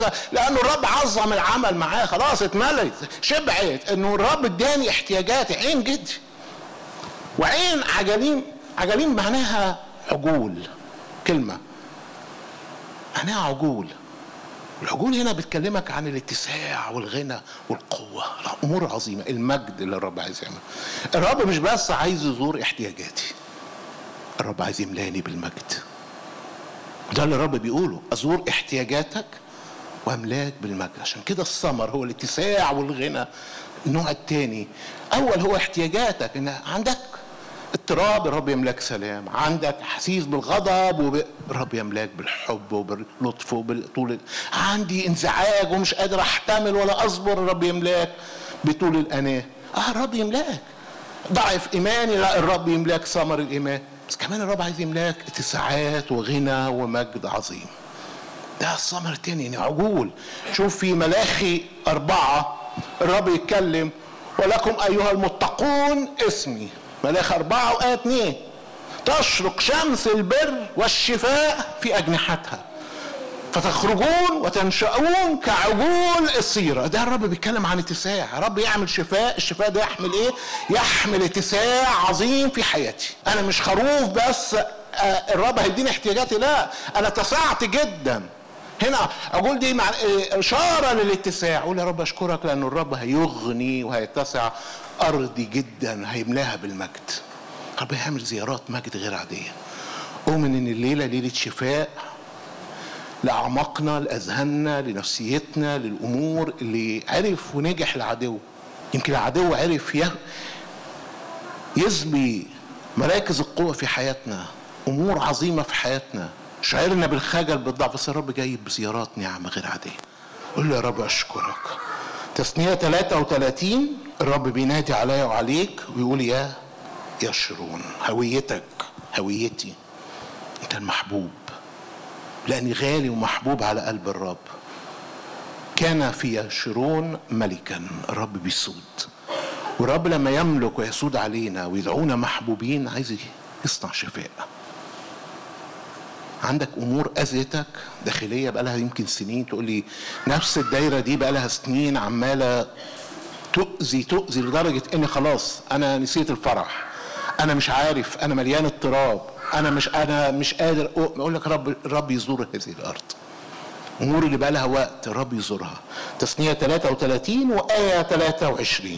لانه الرب عظم العمل معاه خلاص اتملت شبعت انه الرب اداني احتياجاتي عين جدي وعين عجلين عجلين معناها عجول كلمه معناها عجول العجول هنا بتكلمك عن الاتساع والغنى والقوة أمور عظيمة المجد اللي الرب عايز يعمله الرب مش بس عايز يزور احتياجاتي الرب عايز يملاني بالمجد ده اللي الرب بيقوله أزور احتياجاتك واملاك بالمجد عشان كده الثمر هو الاتساع والغنى النوع الثاني اول هو احتياجاتك ان عندك اضطراب الرب يملاك سلام عندك حسيس بالغضب وب... الرب يملاك بالحب وباللطف وبالطول عندي انزعاج ومش قادر احتمل ولا اصبر الرب يملاك بطول الاناه اه الرب يملاك ضعف ايماني لا الرب يملاك ثمر الايمان بس كمان الرب عايز يملاك اتساعات وغنى ومجد عظيم ده الثمر التاني يعني عجول شوف في ملاخي أربعة الرب يتكلم ولكم أيها المتقون اسمي ملاخي أربعة وآية اتنين تشرق شمس البر والشفاء في أجنحتها فتخرجون وتنشأون كعجول السيرة ده الرب بيتكلم عن اتساع الرب يعمل شفاء الشفاء ده يحمل ايه يحمل اتساع عظيم في حياتي انا مش خروف بس الرب هيديني احتياجاتي لا انا اتسعت جدا هنا اقول دي مع اشاره للاتساع اقول يا رب اشكرك لان الرب هيغني وهيتسع ارضي جدا هيملاها بالمجد رب هيعمل زيارات مجد غير عاديه اؤمن ان الليله ليله شفاء لاعماقنا لاذهاننا لنفسيتنا للامور اللي عرف ونجح العدو يمكن العدو عرف يزبي مراكز القوه في حياتنا امور عظيمه في حياتنا شعرنا بالخجل بالضعف بس الرب جاي بزيارات نعمه غير عاديه قول له يا رب اشكرك تثنية 33 الرب بينادي عليا وعليك ويقول يا يشرون هويتك هويتي انت المحبوب لاني غالي ومحبوب على قلب الرب كان في يشرون ملكا الرب بيسود والرب لما يملك ويسود علينا ويدعونا محبوبين عايز يصنع شفاء عندك امور اذيتك داخليه بقى لها يمكن سنين تقول لي نفس الدايره دي بقى لها سنين عماله تؤذي تؤذي لدرجه اني خلاص انا نسيت الفرح انا مش عارف انا مليان اضطراب انا مش انا مش قادر اقول لك رب الرب يزور هذه الارض امور اللي بقى لها وقت الرب يزورها تثنيه 33 وايه 23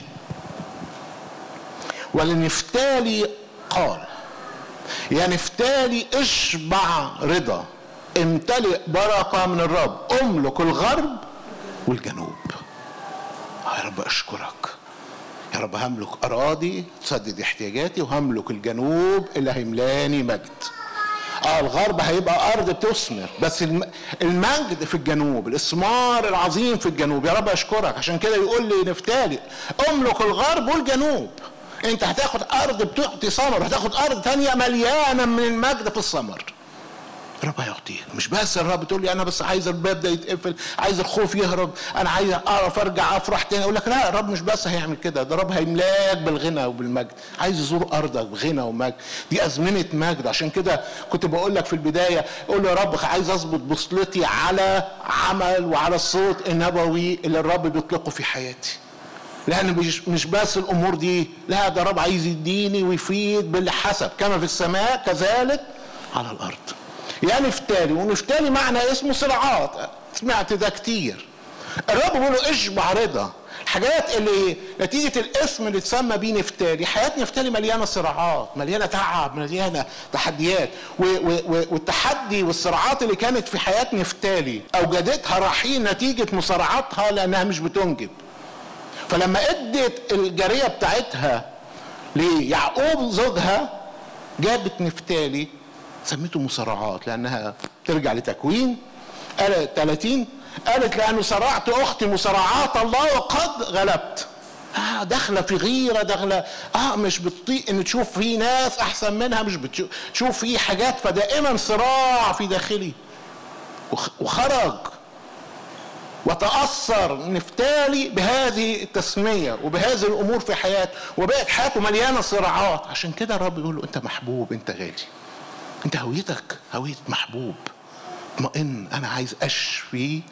ولنفتالي قال يا نفتالي اشبع رضا امتلئ بركة من الرب املك الغرب والجنوب يا رب اشكرك يا رب هملك اراضي تسدد احتياجاتي وهملك الجنوب اللي هيملاني مجد اه الغرب هيبقى ارض بتثمر بس المجد في الجنوب الاثمار العظيم في الجنوب يا رب اشكرك عشان كده يقول لي نفتالي املك الغرب والجنوب انت هتاخد ارض بتعطي ثمر هتاخد ارض تانية مليانه من المجد في الثمر الرب هيعطيك مش بس الرب تقول لي انا بس عايز الباب ده يتقفل عايز الخوف يهرب انا عايز اعرف ارجع افرح تاني اقول لك لا الرب مش بس هيعمل كده ده الرب هيملاك بالغنى وبالمجد عايز يزور ارضك بغنى ومجد دي ازمنه مجد عشان كده كنت بقول لك في البدايه قول له يا رب عايز اظبط بوصلتي على عمل وعلى الصوت النبوي اللي الرب بيطلقه في حياتي لان مش مش بس الامور دي لا ده رب عايز يديني ويفيد بالحسب كما في السماء كذلك على الارض يا نفتالي ونفتالي معنى اسمه صراعات سمعت ده كتير الرب بيقول له اشبع رضا الحاجات اللي نتيجة الاسم اللي اتسمى بيه نفتالي حياة نفتالي مليانة صراعات مليانة تعب مليانة تحديات و و و والتحدي والصراعات اللي كانت في حياة نفتالي أوجدتها رحيل نتيجة مصارعاتها لأنها مش بتنجب فلما ادت الجاريه بتاعتها ليعقوب زوجها جابت نفتالي سميته مصارعات لانها ترجع لتكوين قالت 30 قالت لانه صرعت اختي مصارعات الله وقد غلبت اه داخله في غيره داخله اه مش بتطيق ان تشوف في ناس احسن منها مش بتشوف في حاجات فدائما صراع في داخلي وخرج وتأثر نفتالي بهذه التسمية وبهذه الأمور في حياته وبقت حياته مليانة صراعات عشان كده الرب يقول له أنت محبوب أنت غالي أنت هويتك هوية محبوب اطمئن أنا عايز أشفي